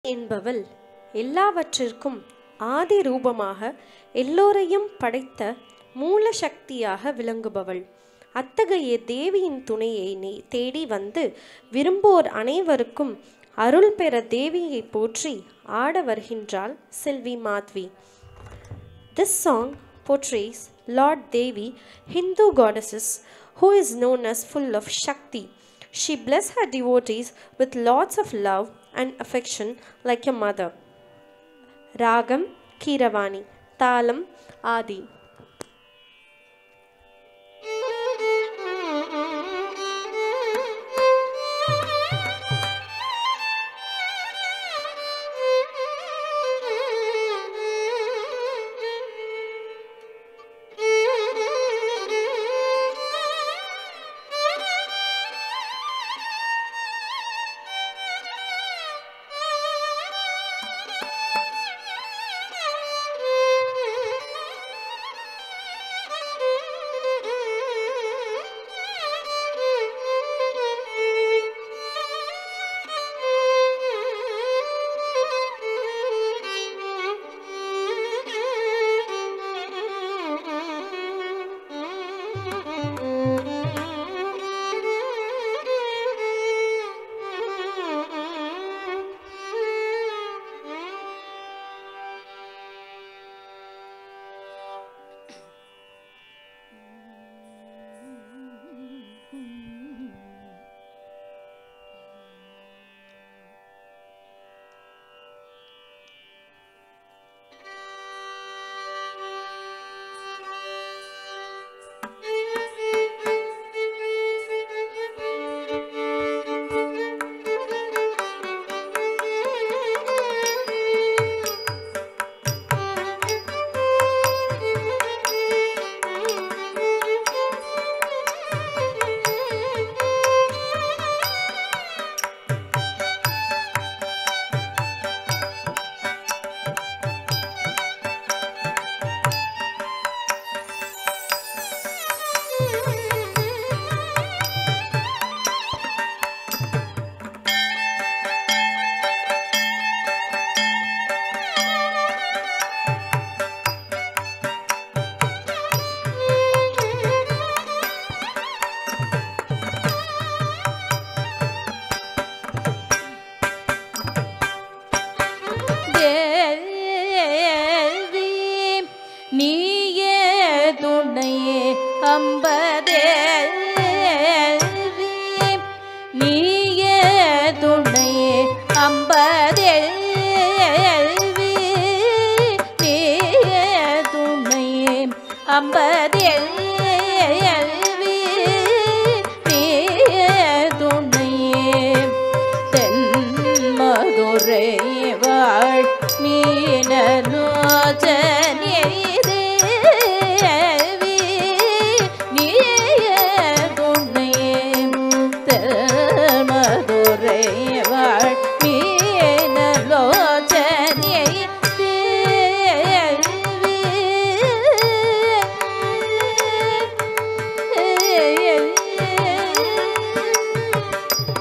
என்பவள் எல்லாவற்றிற்கும் ஆதி ரூபமாக எல்லோரையும் படைத்த மூல சக்தியாக விளங்குபவள் அத்தகைய தேவியின் துணையை நீ தேடி வந்து விரும்போர் அனைவருக்கும் அருள் பெற தேவியை போற்றி ஆட வருகின்றாள் செல்வி மாத்வி This song portrays Lord Devi, Hindu goddesses, who is known as full of Shakti. She bless her devotees with lots of love and affection like a mother. Ragam Kiravani, Talam Adi. தேவி நீயே துணையே அம்பதேவி நீயே துணையே அம்பதேவி நீயே துணையே அம்பதேவி நீயே துணையே தென்மதுரை வாழ் மீனலோச்சனே தேவி நீயே துணையே தென்மதுரை வாழ் மீனலோச்சனே தேவி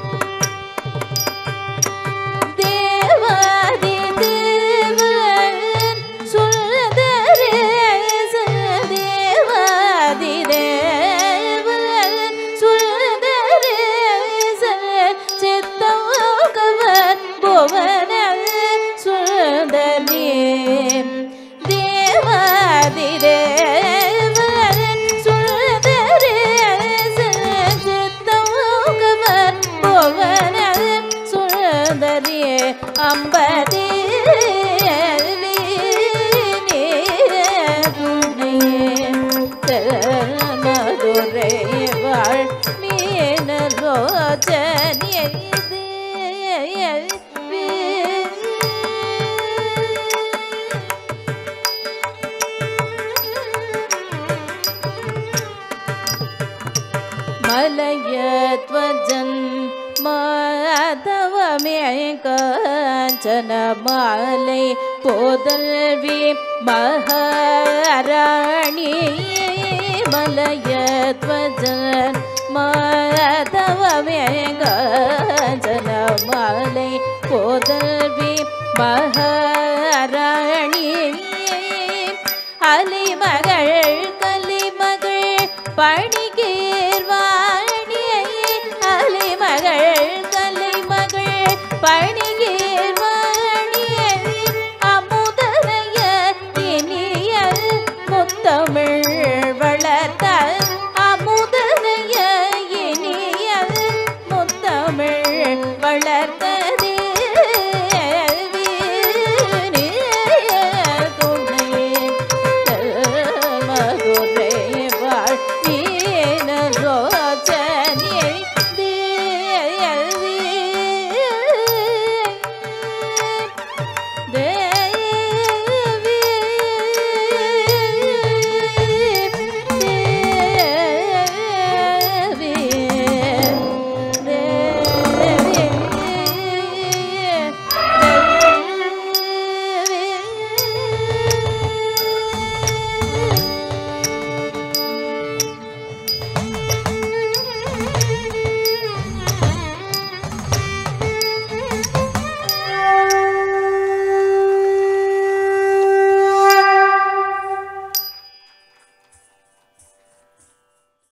தேவாதி தேவன் சுந்தரேச தேவாதி தேவன் சுந்தரேச சித்தமோகவன் புவன சுந்தரே தேவாதி தேவன் சுந்தரேச சித்தமோகவன் புவன சுந்தரியே அம்பதே மதுரை வாழ் மீனலோச்சனியை மலயத்வஜன் மாதவமே காஞ்சன மாலை போதல்வி மகாராணி மலயத்வஜன் மாதவமே காஞ்சன மாலை போதல்வி மகாராணி அலிமகள் கலிமகள் பணிகீர்வாணி அலிமகள் கலிமகள் பணி